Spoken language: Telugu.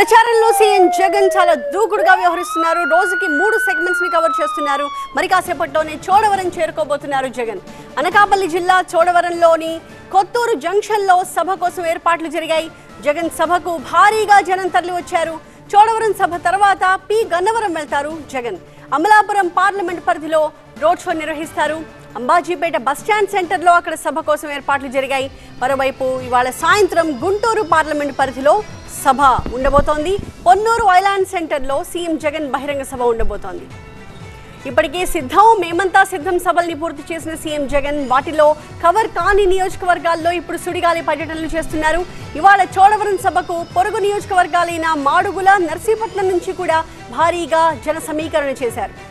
ప్రచారంలో సీఎం జగన్ చాలా దూకుడుగా వ్యవహరిస్తున్నారు రోజుకి మూడు సెగ్మెంట్స్ ని కవర్ చేస్తున్నారు మరి కాసేపట్లోనే చోడవరం చేరుకోబోతున్నారు జగన్ అనకాపల్లి జిల్లా చోడవరంలోని కొత్తూరు జంక్షన్ లో సభ కోసం ఏర్పాట్లు జరిగాయి జగన్ సభకు భారీగా జనం తరలి వచ్చారు చోడవరం సభ తర్వాత పి గన్నవరం వెళ్తారు జగన్ అమలాపురం పార్లమెంట్ పరిధిలో రోడ్ షో నిర్వహిస్తారు అంబాజీపేట బస్టాండ్ సెంటర్లో అక్కడ సభ కోసం ఏర్పాట్లు జరిగాయి మరోవైపు ఇవాళ సాయంత్రం గుంటూరు పార్లమెంట్ పరిధిలో సభ ఉండబోతోంది పొన్నూరు ఐలాండ్ సెంటర్లో సీఎం జగన్ బహిరంగ సభ ఉండబోతోంది ఇప్పటికే సిద్ధం మేమంతా సిద్ధం సభల్ని పూర్తి చేసిన సీఎం జగన్ వాటిలో కవర్ కాని నియోజకవర్గాల్లో ఇప్పుడు సుడిగాలి పర్యటనలు చేస్తున్నారు ఇవాళ చోడవరం సభకు పొరుగు నియోజకవర్గాలైన మాడుగుల నర్సీపట్నం నుంచి కూడా భారీగా జన సమీకరణ చేశారు